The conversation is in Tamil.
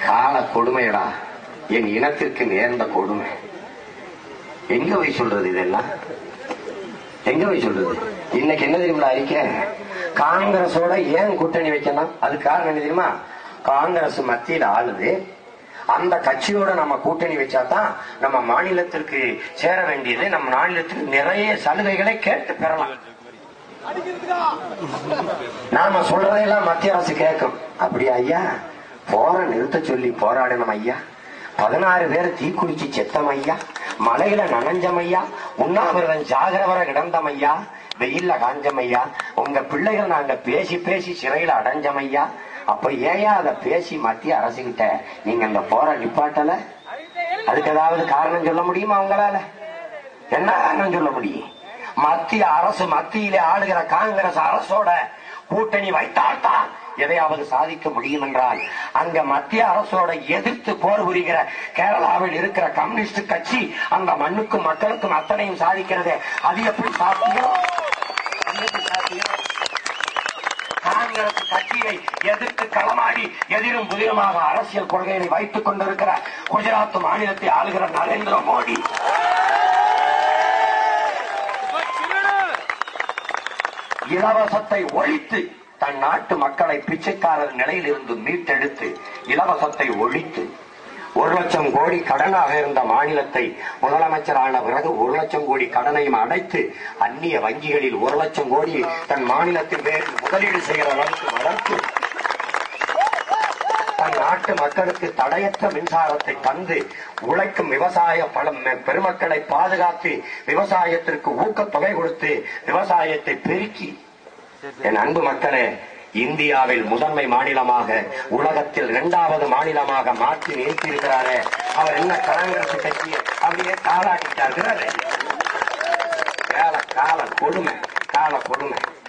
கால கொடுமையடா என் இனத்திற்கு நேர்ந்த கொடுமை எங்க போய் சொல்றது இதெல்லாம் எங்க போய் சொல்றது இன்னைக்கு என்ன தெரியுமா அறிக்கை காங்கிரஸோட ஏன் கூட்டணி வைக்கணும் அது காரணம் என்ன தெரியுமா காங்கிரஸ் மத்தியில் ஆளுது அந்த கட்சியோட நம்ம கூட்டணி வச்சாதான் நம்ம மாநிலத்திற்கு சேர வேண்டியது நம்ம மாநிலத்திற்கு நிறைய சலுகைகளை கேட்டு பெறலாம் நாம சொல்றதையெல்லாம் மத்திய அரசு கேட்கும் அப்படியா ஐயா போற நிறுத்த சொல்லி போராடணும் ஐயா பதினாறு பேர் தீக்குளிச்சு செத்தம் ஐயா மலையில நனைஞ்சம் ஐயா உண்ணாவிரதம் ஜாகிரவர கிடந்தம் ஐயா வெயில்ல காஞ்சம் ஐயா உங்க பிள்ளைகள் நாங்க பேசி பேசி சிறையில அடைஞ்சம் ஐயா அப்ப ஏயா அதை பேசி மத்திய அரசுகிட்ட நீங்க அந்த போற நிப்பாட்டல அதுக்கு ஏதாவது காரணம் சொல்ல முடியுமா உங்களால என்ன காரணம் சொல்ல முடியும் மத்திய அரசு மத்தியிலே ஆளுகிற காங்கிரஸ் அரசோட கூட்டணி வைத்தால்தான் எதையாவது சாதிக்க முடியும் என்றால் அங்க மத்திய அரசோட எதிர்த்து போர் புரிகிற கேரளாவில் இருக்கிற கம்யூனிஸ்ட் கட்சி அந்த மண்ணுக்கும் மக்களுக்கும் அத்தனையும் சாதிக்கிறது அது எப்படி சாத்தியம் அது எப்படி சாத்தியம் காங்கிரஸ் கட்சியை எதிர்த்து களமாடி எதிரும் புதிருமாக அரசியல் கொள்கைகளை வைத்துக் கொண்டிருக்கிற குஜராத் மாநிலத்தை ஆளுகிற நரேந்திர மோடி இலவசத்தை ஒழித்து தன் நாட்டு மக்களை பிச்சைக்காரர் நிலையில் இருந்து மீட்டெடுத்து இலவசத்தை ஒழித்து ஒரு லட்சம் கோடி கடனாக இருந்த மாநிலத்தை முதலமைச்சரான பிறகு ஒரு லட்சம் கோடி கடனையும் அடைத்து அந்நிய வங்கிகளில் ஒரு லட்சம் கோடி தன் மாநிலத்தின் பேரில் முதலீடு செய்கிற அளவுக்கு வளர்த்து தன் நாட்டு மக்களுக்கு தடையற்ற மின்சாரத்தை தந்து உழைக்கும் விவசாய பலம் பெருமக்களை பாதுகாத்து விவசாயத்திற்கு ஊக்கத்தொகை கொடுத்து விவசாயத்தை பெருக்கி என் அன்பு மக்களே இந்தியாவில் முதன்மை மாநிலமாக உலகத்தில் இரண்டாவது மாநிலமாக மாற்றி நிறுத்தியிருக்கிறாரே அவர் என்ன காங்கிரஸ் கட்சியை அப்படியே காலாட்டிட்டார்கள் கால கால கொடுமை கால கொடுமை